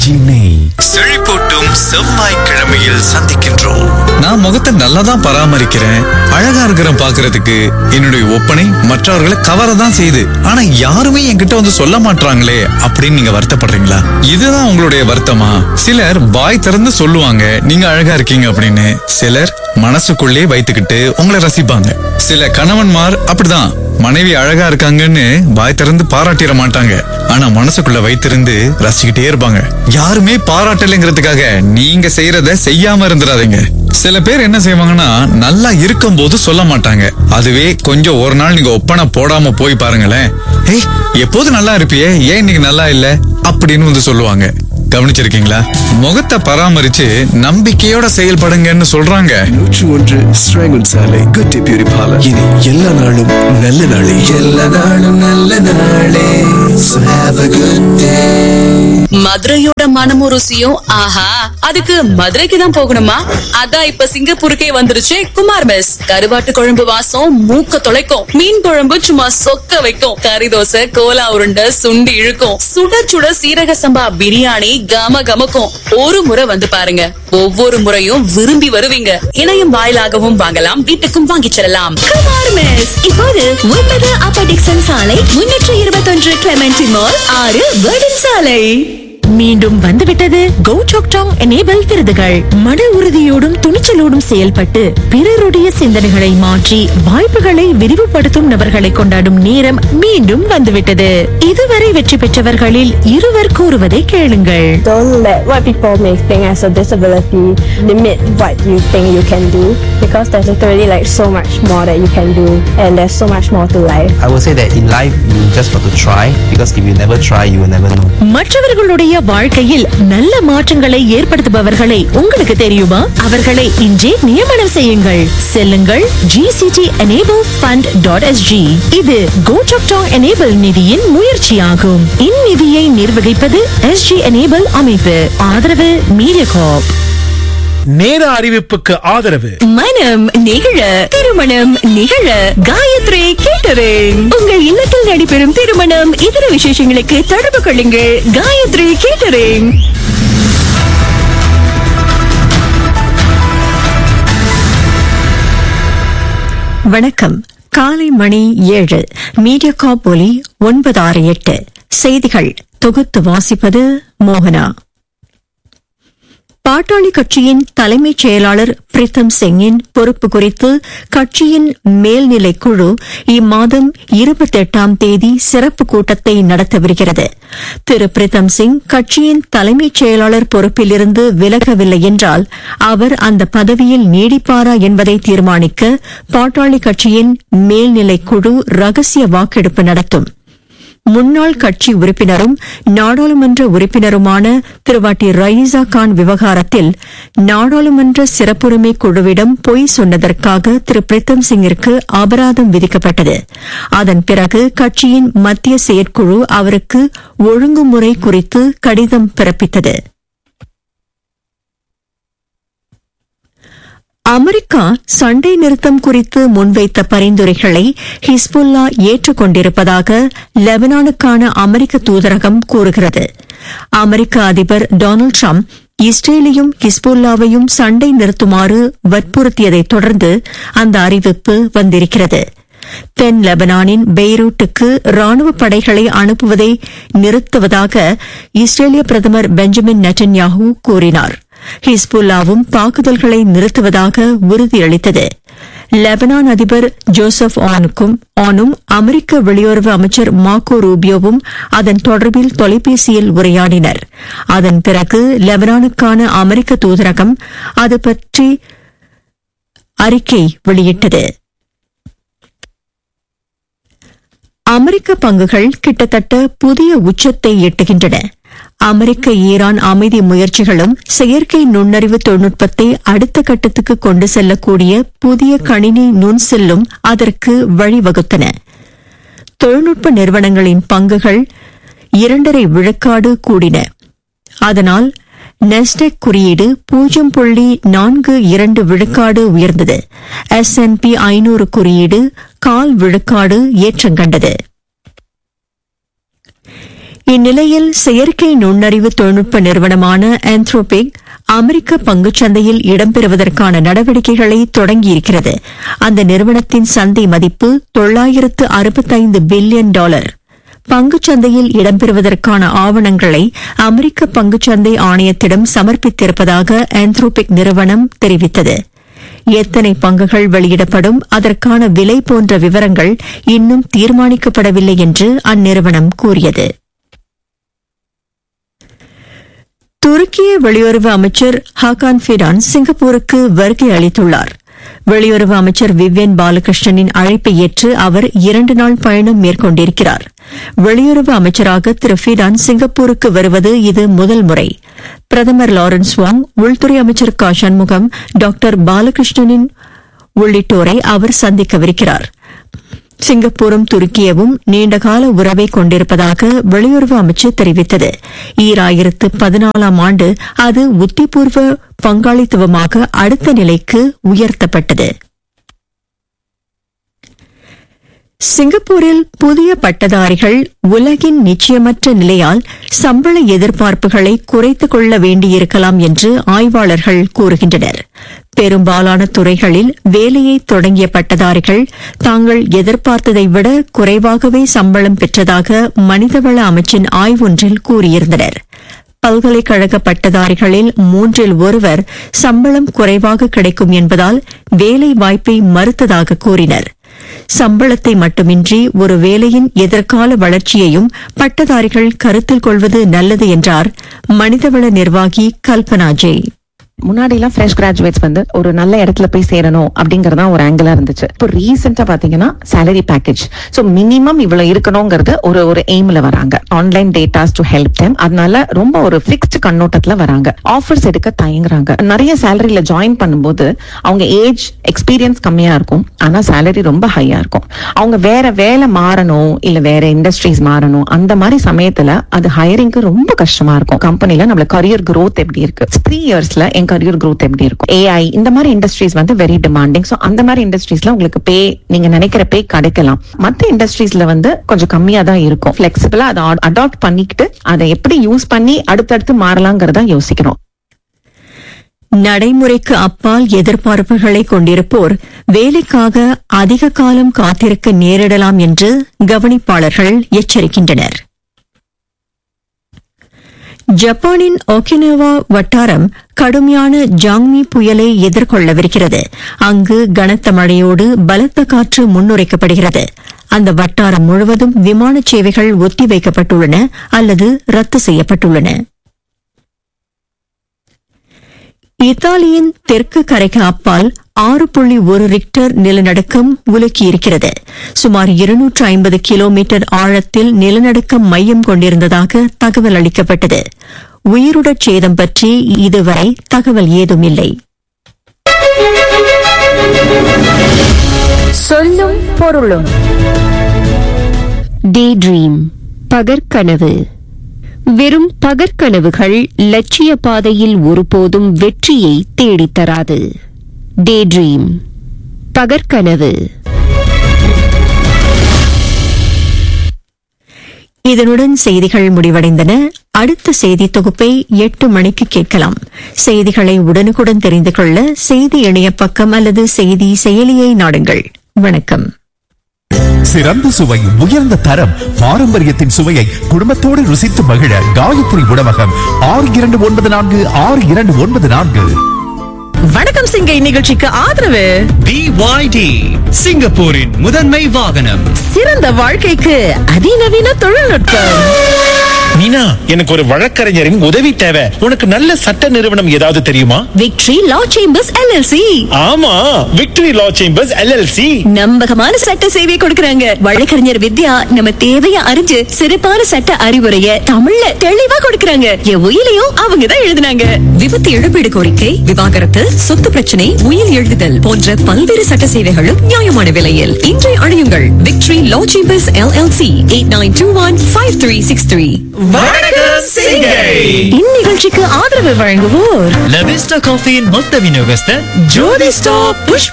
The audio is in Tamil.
ஆர்ஜி நெய் செழிப்பூட்டும் செவ்வாய்க்கிழமையில் சந்திக்கின்றோம் நான் முகத்தை நல்லா தான் பராமரிக்கிறேன் அழகா இருக்கிறேன் பாக்குறதுக்கு என்னுடைய ஒப்பனை மற்றவர்களை கவர தான் செய்யுது ஆனா யாருமே என்கிட்ட வந்து சொல்ல மாட்றாங்களே அப்படின்னு நீங்க வருத்தப்படுறீங்களா இதுதான் உங்களுடைய வருத்தமா சிலர் வாய் திறந்து சொல்லுவாங்க நீங்க அழகா இருக்கீங்க அப்படின்னு சிலர் மனசுக்குள்ளே வைத்துக்கிட்டு உங்களை ரசிப்பாங்க சில கணவன்மார் அப்படிதான் மனைவி அழகா இருக்காங்கன்னு வாய் திறந்து பாராட்டிட மாட்டாங்க ஆனா மனசுக்குள்ள வைத்திருந்து ரசிச்சுக்கிட்டே இருப்பாங்க யாருமே பாராட்டலைங்கிறதுக்காக நீங்க செய்யறத செய்யாம இருந்துடாதீங்க சில பேர் என்ன செய்வாங்கன்னா நல்லா இருக்கும் போது சொல்ல மாட்டாங்க அதுவே கொஞ்சம் ஒரு நாள் நீங்க ஒப்பனை போடாம போய் பாருங்களேன் ஏய் எப்போது நல்லா இருப்பியே ஏன் இன்னைக்கு நல்லா இல்ல அப்படின்னு வந்து சொல்லுவாங்க கவனிச்சிருக்கீங்களா முகத்தை பராமரிச்சு நம்பிக்கையோட செயல்படுங்கன்னு சொல்றாங்க நூற்று ஒன்று ஸ்ராங்கன் சாலை குட்டி பியூரி பார்லர் இனி எல்லா நாளும் நல்ல நாளே எல்லா நாளும் நல்ல நாளே So have a good day. மதுரையோட மனமும் ருசியும் ஆஹா அதுக்கு மதுரைக்கு தான் போகணுமா அதான் இப்ப சிங்கப்பூருக்கே வந்துருச்சு குமார் மெஸ் கருவாட்டு குழம்பு வாசம் மூக்க தொலைக்கும் மீன் குழம்பு சும்மா சொக்க வைக்கும் கறி தோசை கோலா உருண்டை சுண்டி இழுக்கும் சுட சுட சீரக சம்பா பிரியாணி கம கமக்கும் ஒரு முறை வந்து பாருங்க ஒவ்வொரு முறையும் விரும்பி வருவீங்க இணையம் வாயிலாகவும் வாங்கலாம் வீட்டுக்கும் வாங்கிச் செல்லலாம் குமார் மெஸ் இப்போது ஒன்பது அப்பர் டிக்சன் சாலை முன்னூற்று இருபத்தொன்று கிளமெண்டி மால் ஆறு வேர்டன் சாலை மீண்டும் வந்துவிட்டது கோ டாங் எனேபிள் விருதுகள் மன உறுதியோடும் துணிச்சலோடும் செயல்பட்டு பிறருடைய சிந்தனைகளை மாற்றி வாய்ப்புகளை விரிவுபடுத்தும் நபர்களை கொண்டாடும் நேரம் மீண்டும் வந்துவிட்டது இதுவரை வெற்றி பெற்றவர்களில் இருவர் கூறுவதை கேளுங்கள் don't let what people may think as a disability limit what you think you can do because there's literally like so much more that you can do and there's so much more to life. I would say that in life you just got to try because if you never try you will never know. மற்றவர்களுடைய வாழ்க்கையில் நல்ல மாற்றங்களை ஏற்படுத்துபவர்களை உங்களுக்கு தெரியுமா அவர்களை இன்றே நியமனம் செய்யுங்கள் செல்லுங்கள் GCT enable fund dot SG இது கோடாக்டாங் எனேபிள் நிதியின் முயற்சியாகும் இந்நிதியை நிர்வகிப்பது எஸ்ஜி எனேபிள் அமைப்பு ஆதரவு மீடியா கார்ப் நேர அறிவிப்புக்கு ஆதரவு மனம் நிகழ திருமணம் நிகழ காயத்ரி கேட்டரிங் உங்கள் இல்லத்தில் நடைபெறும் திருமணம் இதர விசேஷங்களுக்கு தொடர்பு கொள்ளுங்கள் காயத்ரி கேட்டரிங் வணக்கம் காலை மணி ஏழு மீடியா காப் ஒலி ஒன்பது ஆறு எட்டு செய்திகள் தொகுத்து வாசிப்பது மோகனா பாட்டாளி கட்சியின் தலைமைச் செயலாளர் பிரீத்தம் சிங்கின் பொறுப்பு குறித்து கட்சியின் மேல்நிலை குழு இம்மாதம் இருபத்தி எட்டாம் தேதி சிறப்பு கூட்டத்தை நடத்தவிருக்கிறது திரு பிரீத்தம் சிங் கட்சியின் தலைமைச் செயலாளர் பொறுப்பிலிருந்து விலகவில்லை என்றால் அவர் அந்த பதவியில் நீடிப்பாரா என்பதை தீர்மானிக்க பாட்டாளி கட்சியின் மேல்நிலை குழு ரகசிய வாக்கெடுப்பு நடத்தும் முன்னாள் கட்சி உறுப்பினரும் நாடாளுமன்ற உறுப்பினருமான திருவாட்டி ரயீசா கான் விவகாரத்தில் நாடாளுமன்ற சிறப்புரிமை குழுவிடம் பொய் சொன்னதற்காக திரு பிரீத்தம் சிங்கிற்கு அபராதம் விதிக்கப்பட்டது அதன் பிறகு கட்சியின் மத்திய செயற்குழு அவருக்கு ஒழுங்குமுறை குறித்து கடிதம் பிறப்பித்தது அமெரிக்கா சண்டை நிறுத்தம் குறித்து முன்வைத்த பரிந்துரைகளை ஹிஸ்புல்லா ஏற்றுக்கொண்டிருப்பதாக லெபனானுக்கான அமெரிக்க தூதரகம் கூறுகிறது அமெரிக்க அதிபர் டொனால்டு ட்ரம்ப் இஸ்ரேலையும் ஹிஸ்புல்லாவையும் சண்டை நிறுத்துமாறு வற்புறுத்தியதைத் தொடர்ந்து அந்த அறிவிப்பு வந்திருக்கிறது தென் லெபனானின் பெய்ரூட்டுக்கு ராணுவ படைகளை அனுப்புவதை நிறுத்துவதாக இஸ்ரேலிய பிரதமர் பெஞ்சமின் நெட்டன்யாஹூ கூறினார் ஹிஸ்புல்லாவும் தாக்குதல்களை நிறுத்துவதாக உறுதியளித்தது லெபனான் அதிபர் ஜோசப் ஆனுக்கும் ஆனும் அமெரிக்க வெளியுறவு அமைச்சர் மார்க்கோ ரூபியோவும் அதன் தொடர்பில் தொலைபேசியில் உரையாடினர் அதன் பிறகு லெபனானுக்கான அமெரிக்க தூதரகம் அது பற்றி அறிக்கை வெளியிட்டது அமெரிக்க பங்குகள் கிட்டத்தட்ட புதிய உச்சத்தை எட்டுகின்றன அமெரிக்க ஈரான் அமைதி முயற்சிகளும் செயற்கை நுண்ணறிவு தொழில்நுட்பத்தை அடுத்த கட்டத்துக்கு கொண்டு செல்லக்கூடிய புதிய கணினி நுண்செல்லும் அதற்கு வழிவகுத்தன தொழில்நுட்ப நிறுவனங்களின் பங்குகள் இரண்டரை விழுக்காடு கூடின அதனால் நெஸ்டெக் குறியீடு பூஜ்ஜியம் புள்ளி நான்கு இரண்டு விழுக்காடு உயர்ந்தது எஸ் பி ஐநூறு குறியீடு கால் விழுக்காடு ஏற்றங்கண்டது இந்நிலையில் செயற்கை நுண்ணறிவு தொழில்நுட்ப நிறுவனமான ஆந்த்ரோபிக் அமெரிக்க பங்குச் சந்தையில் இடம்பெறுவதற்கான நடவடிக்கைகளை தொடங்கியிருக்கிறது அந்த நிறுவனத்தின் சந்தை மதிப்பு தொள்ளாயிரத்து அறுபத்தைந்து பில்லியன் டாலர் பங்குச் சந்தையில் இடம்பெறுவதற்கான ஆவணங்களை அமெரிக்க பங்குச் சந்தை ஆணையத்திடம் சமர்ப்பித்திருப்பதாக ஆந்த்ரோபிக் நிறுவனம் தெரிவித்தது எத்தனை பங்குகள் வெளியிடப்படும் அதற்கான விலை போன்ற விவரங்கள் இன்னும் தீர்மானிக்கப்படவில்லை என்று அந்நிறுவனம் கூறியது துருக்கிய வெளியுறவு அமைச்சர் ஹாகான் ஃபிடான் சிங்கப்பூருக்கு வருகை அளித்துள்ளார் வெளியுறவு அமைச்சர் விவ்யன் பாலகிருஷ்ணனின் அழைப்பை ஏற்று அவர் இரண்டு நாள் பயணம் மேற்கொண்டிருக்கிறார் வெளியுறவு அமைச்சராக திரு ஃபிடான் சிங்கப்பூருக்கு வருவது இது முதல் முறை பிரதமர் லாரன்ஸ் வாங் உள்துறை அமைச்சர் க சண்முகம் டாக்டர் பாலகிருஷ்ணனின் உள்ளிட்டோரை அவர் சந்திக்கவிருக்கிறார் சிங்கப்பூரும் துருக்கியவும் நீண்டகால உறவை கொண்டிருப்பதாக வெளியுறவு அமைச்சு தெரிவித்தது ஈராயிரத்து பதினாலாம் ஆண்டு அது உத்திபூர்வ பங்காளித்துவமாக அடுத்த நிலைக்கு உயர்த்தப்பட்டது சிங்கப்பூரில் புதிய பட்டதாரிகள் உலகின் நிச்சயமற்ற நிலையால் சம்பள எதிர்பார்ப்புகளை குறைத்துக் கொள்ள வேண்டியிருக்கலாம் என்று ஆய்வாளர்கள் கூறுகின்றனர் பெரும்பாலான துறைகளில் வேலையை தொடங்கிய பட்டதாரிகள் தாங்கள் எதிர்பார்த்ததை விட குறைவாகவே சம்பளம் பெற்றதாக மனிதவள அமைச்சின் ஆய்வொன்றில் கூறியிருந்தனர் பல்கலைக்கழக பட்டதாரிகளில் மூன்றில் ஒருவர் சம்பளம் குறைவாக கிடைக்கும் என்பதால் வேலை வாய்ப்பை மறுத்ததாக கூறினர் சம்பளத்தை மட்டுமின்றி ஒரு வேலையின் எதிர்கால வளர்ச்சியையும் பட்டதாரிகள் கருத்தில் கொள்வது நல்லது என்றார் மனிதவள நிர்வாகி கல்பனா ஜெய் முன்னாடி எல்லாம் ஃப்ரெஷ் கிராஜுவேட்ஸ் வந்து ஒரு நல்ல இடத்துல போய் சேரணும் அப்படிங்கறதா ஒரு ஆங்கிளா இருந்துச்சு இப்போ ரீசெண்டா பாத்தீங்கன்னா salary பேக்கேஜ் சோ மினிமம் இவ்வளவு இருக்கணுங்கிறது ஒரு ஒரு எய்ம்ல வராங்க online datas to help them அதனால ரொம்ப ஒரு ஃபிக்ஸ்ட் கண்ணோட்டத்துல வராங்க ஆஃபர்ஸ் எடுக்க தயங்குறாங்க நிறைய சேலரியில ஜாயின் பண்ணும்போது அவங்க ஏஜ் எக்ஸ்பீரியன்ஸ் கம்மியா இருக்கும் ஆனா சேலரி ரொம்ப ஹையா இருக்கும் அவங்க வேற வேலை மாறணும் இல்ல வேற இண்டஸ்ட்ரீஸ் மாறணும் அந்த மாதிரி சமயத்துல அது ஹையரிங்க்கு ரொம்ப கஷ்டமா இருக்கும் கம்பெனில நம்மள கரியர் growth எப்படி இருக்கு த்ரீ இயர்ஸ்ல என் கரியர் growth எப்படி இருக்கும் ஏஐ இந்த மாதிரி இண்டஸ்ட்ரீஸ் வந்து வெரி டிமாண்டிங் சோ அந்த மாதிரி இண்டஸ்ட்ரீஸ்ல உங்களுக்கு பே நீங்க நினைக்கிற பே கிடைக்கலாம் மத்த இண்டஸ்ட்ரீஸ்ல வந்து கொஞ்சம் கம்மியா தான் இருக்கும் பிளெக்சிபிளா அதை அடாப்ட் பண்ணிக்கிட்டு அதை எப்படி யூஸ் பண்ணி அடுத்தடுத்து மாறலாங்கிறத யோசிக்கணும் நடைமுறைக்கு அப்பால் எதிர்பார்ப்புகளை கொண்டிருப்போர் வேலைக்காக அதிக காலம் காத்திருக்க நேரிடலாம் என்று கவனிப்பாளர்கள் எச்சரிக்கின்றனர் ஜப்பானின் ஒகினவா வட்டாரம் கடுமையான ஜாங்மி புயலை எதிர்கொள்ளவிருக்கிறது அங்கு கனத்த மழையோடு பலத்த காற்று முன்னுரைக்கப்படுகிறது அந்த வட்டாரம் முழுவதும் விமான சேவைகள் ஒத்திவைக்கப்பட்டுள்ளன அல்லது ரத்து செய்யப்பட்டுள்ளன இத்தாலியின் தெற்கு கரைக்கு அப்பால் ஆறு புள்ளி ஒரு ரிக்டர் நிலநடுக்கம் உலுக்கியிருக்கிறது சுமார் இருநூற்று ஐம்பது கிலோமீட்டர் ஆழத்தில் நிலநடுக்கம் மையம் கொண்டிருந்ததாக தகவல் அளிக்கப்பட்டது உயிருடற் சேதம் பற்றி இதுவரை தகவல் ஏதும் இல்லை சொல்லும் பொருளும் டே ட்ரீம் பகற்கனவு வெறும் பகற்கனவுகள் லட்சிய பாதையில் ஒருபோதும் வெற்றியை தேடித்தராது டே ட்ரீம் பகற்கனவு இதனுடன் செய்திகள் முடிவடைந்தன அடுத்த செய்தி தொகுப்பை எட்டு மணிக்கு கேட்கலாம் செய்திகளை உடனுக்குடன் தெரிந்து கொள்ள செய்தி இணைய பக்கம் அல்லது செய்தி செயலியை நாடுங்கள் வணக்கம் சிறந்த சுவை உயர்ந்த தரம் பாரம்பரியத்தின் சுவையை குடும்பத்தோடு ருசித்து மகிழ காயத்ரி உணவகம் ஆறு இரண்டு ஒன்பது நான்கு ஆறு இரண்டு ஒன்பது நான்கு வணக்கம் சிங்கை நிகழ்ச்சிக்கு ஆதரவு BYD சிங்கப்பூரின் முதன்மை வாகனம் சிறந்த வாழ்க்கைக்கு அதிநவீன தொழில்நுட்பம் மீனா எனக்கு ஒரு வழக்கறிஞரின் உதவி தேவை உனக்கு நல்ல சட்ட நிறுவனம் ஏதாவது தெரியுமா விக்டரி லா சேம்பர்ஸ் எல்எல்சி ஆமா விக்டரி லா சேம்பர்ஸ் எல்எல்சி நம்பகமான சட்ட சேவை கொடுக்கறாங்க வழக்கறிஞர் வித்யா நம்ம தேவைய அறிஞ்சு சிறப்பான சட்ட அறிவுரைய தமிழ்ல தெளிவா கொடுக்கறாங்க என் உயிலையும் அவங்க தான் எழுதுனாங்க விபத்து இழப்பீடு கோரிக்கை விவாகரத்து சொத்து பிரச்சனை உயிர் எழுதுதல் போன்ற பல்வேறு சட்ட சேவைகளும் நியாயமான விலையில் இன்றை அழையுங்கள் Victory Law Chambers LLC eight nine two one five three six three வணக்கம் சிங்கை இந்நிகழ்ச்சிக்கு ஆதரவு வழங்குவோர் லவிஸ்டா காஃபியின் மொத்த விநியோகஸ்தர் ஜோதி ஸ்டாப் புஷ்பா